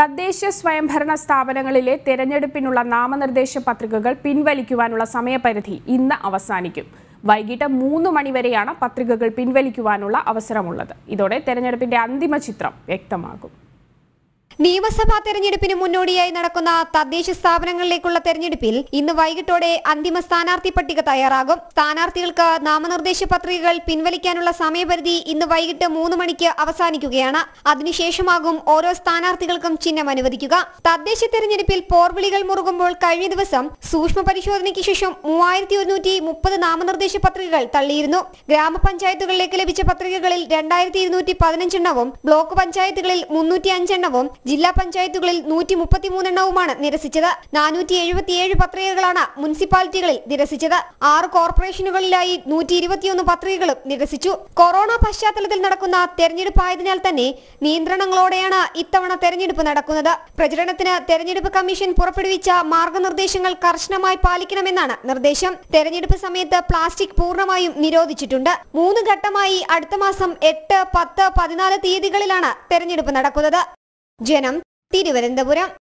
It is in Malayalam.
തദ്ദേശ സ്വയംഭരണ സ്ഥാപനങ്ങളിലെ തെരഞ്ഞെടുപ്പിനുള്ള നാമനിർദ്ദേശ പത്രികകൾ പിൻവലിക്കുവാനുള്ള സമയപരിധി ഇന്ന് അവസാനിക്കും വൈകിട്ട് മൂന്ന് മണിവരെയാണ് പത്രികകൾ പിൻവലിക്കുവാനുള്ള അവസരമുള്ളത് ഇതോടെ തെരഞ്ഞെടുപ്പിന്റെ അന്തിമ ചിത്രം വ്യക്തമാകും നിയമസഭാ തെരഞ്ഞെടുപ്പിന് മുന്നോടിയായി നടക്കുന്ന തദ്ദേശ സ്ഥാപനങ്ങളിലേക്കുള്ള തെരഞ്ഞെടുപ്പിൽ ഇന്ന് വൈകിട്ടോടെ അന്തിമ സ്ഥാനാർത്ഥി പട്ടിക തയ്യാറാകും സ്ഥാനാർത്ഥികൾക്ക് നാമനിർദ്ദേശ പത്രികകൾ പിൻവലിക്കാനുള്ള സമയപരിധി ഇന്ന് വൈകിട്ട് മൂന്ന് മണിക്ക് അവസാനിക്കുകയാണ് അതിനുശേഷമാകും ഓരോ സ്ഥാനാർത്ഥികൾക്കും ചിഹ്നം അനുവദിക്കുക തദ്ദേശ തെരഞ്ഞെടുപ്പിൽ പോർവിളികൾ മുറുകുമ്പോൾ കഴിഞ്ഞ ദിവസം സൂക്ഷ്മ പരിശോധനയ്ക്ക് ശേഷം മൂവായിരത്തി ഒരുന്നൂറ്റി മുപ്പത് നാമനിർദ്ദേശ പത്രികകൾ തള്ളിയിരുന്നു ഗ്രാമപഞ്ചായത്തുകളിലേക്ക് ലഭിച്ച പത്രികകളിൽ രണ്ടായിരത്തി ഇരുന്നൂറ്റി പതിനഞ്ചെണ്ണവും ബ്ലോക്ക് പഞ്ചായത്തുകളിൽ മുന്നൂറ്റി അഞ്ചെണ്ണവും ജില്ലാ പഞ്ചായത്തുകളിൽ നൂറ്റി മുപ്പത്തിമൂന്നെണ്ണവുമാണ് നിരസിച്ചത് നാനൂറ്റി എഴുപത്തിയേഴ് പത്രികകളാണ് മുനിസിപ്പാലിറ്റികളിൽ നിരസിച്ചത് ആറ് കോർപ്പറേഷനുകളിലായി നൂറ്റി ഇരുപത്തിയൊന്ന് പത്രികകളും നിരസിച്ചു കൊറോണ പശ്ചാത്തലത്തിൽ നടക്കുന്ന തെരഞ്ഞെടുപ്പ് ആയതിനാൽ തന്നെ നിയന്ത്രണങ്ങളോടെയാണ് ഇത്തവണ തെരഞ്ഞെടുപ്പ് നടക്കുന്നത് പ്രചരണത്തിന് തെരഞ്ഞെടുപ്പ് കമ്മീഷൻ പുറപ്പെടുവിച്ച മാർഗനിർദ്ദേശങ്ങൾ കർശനമായി പാലിക്കണമെന്നാണ് നിർദ്ദേശം തെരഞ്ഞെടുപ്പ് സമയത്ത് പ്ലാസ്റ്റിക് പൂർണ്ണമായും നിരോധിച്ചിട്ടുണ്ട് മൂന്ന് ഘട്ടമായി അടുത്ത മാസം എട്ട് പത്ത് പതിനാല് തീയതികളിലാണ് തെരഞ്ഞെടുപ്പ് നടക്കുന്നത് ജനം തിരുവനന്തപുരം